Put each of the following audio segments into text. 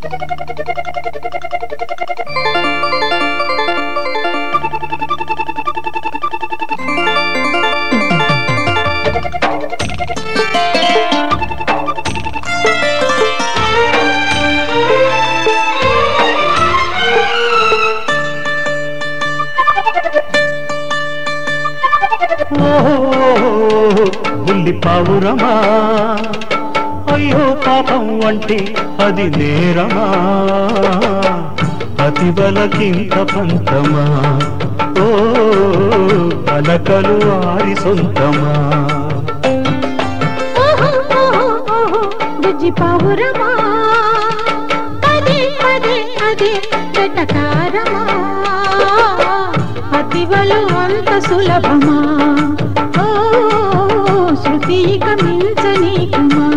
బుల్లి పావురమా అయ్యో పాపం అంటే అది నేరమా అతి బలకింత పంతమా ఓ అలకలు ఆరి సొంతమా ఓహో ఓహో ఓహో బుజ్జి పావురమా అదే అదే అదే వెటకారమా అతివలు అంత సులభమా ఓ శృతి ఇక మించనీకుమా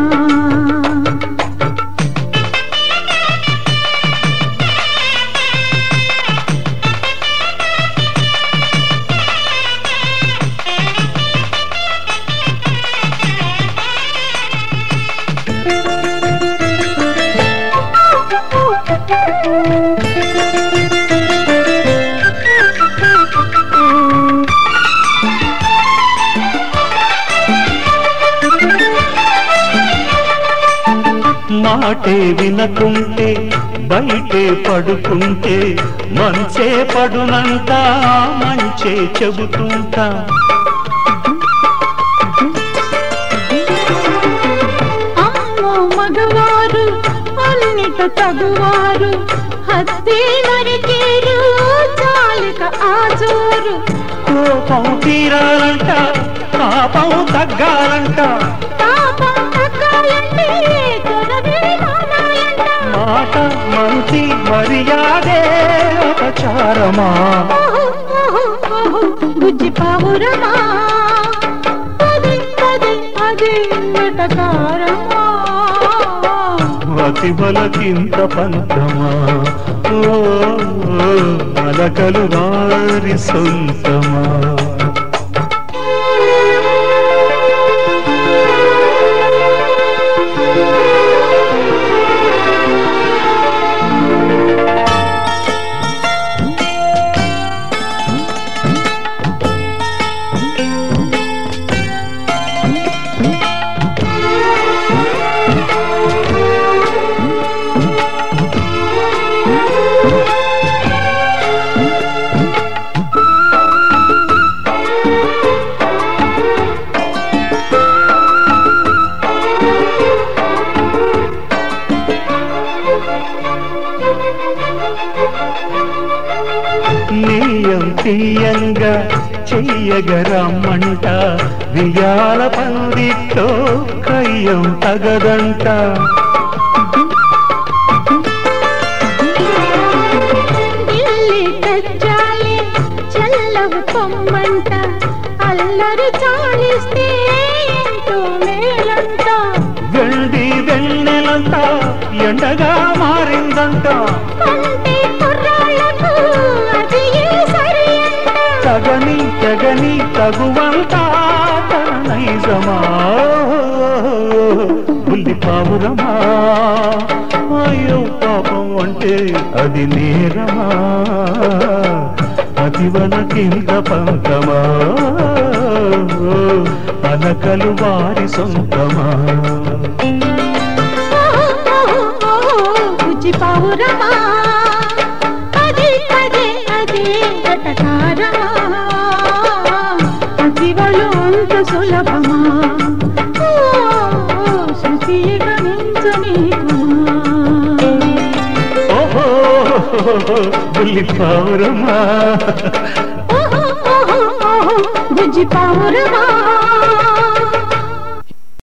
మాటే వినకుంటే బయటే పడుకుంటే మంచే పడునంట మంచే చెబుతుంటా అమ్మో మగవారు అన్నిట తగువారు హత్తే నరికేరు చాలిక ఆజోరు కోపం తీరాలంట పాపం తగ్గాలంట పాపం తగ్గాలంటే త్వరవే మానాలంట మాట మంచి మర్యాదే అపచారమా ఓహో, ఓహో, ఓహో, బుజ్జి పావురమా పదే పదే అదే వెటకారమా అతి బలకింత పంతమా ఓ అలకలు వారి సొంతమా నీయం తీయంగా చెయ్యగరమ్మంట వియాల పందిట్లో కయ్యం తగదంట ఢిల్లీ కజ్జాయే చల్లవు పొమ్మంట అల్లరి చాలిస్తే ఎంతో మేలంట వెండి వెన్నెలంట ఎండగా మారిందంట అంటే కుర్రాళ్ళకు అది సరి అంట తగని తగని తగువంట తన నైజమా బుల్లి పావురమా అయ్యో పాపం అంటే అది నేరమా అతివన కింద పంతమా అలకలు వారి సొంతమా బుజ్జి పావురమా అదే అదే అదే గటకారమా అతివలు అంత సులభమా ఓ, శృతి గణించనీకుమా ఓహో బుల్లి పావురమా ఓహో ఓహో ఓహో బుజ్జి పావురమా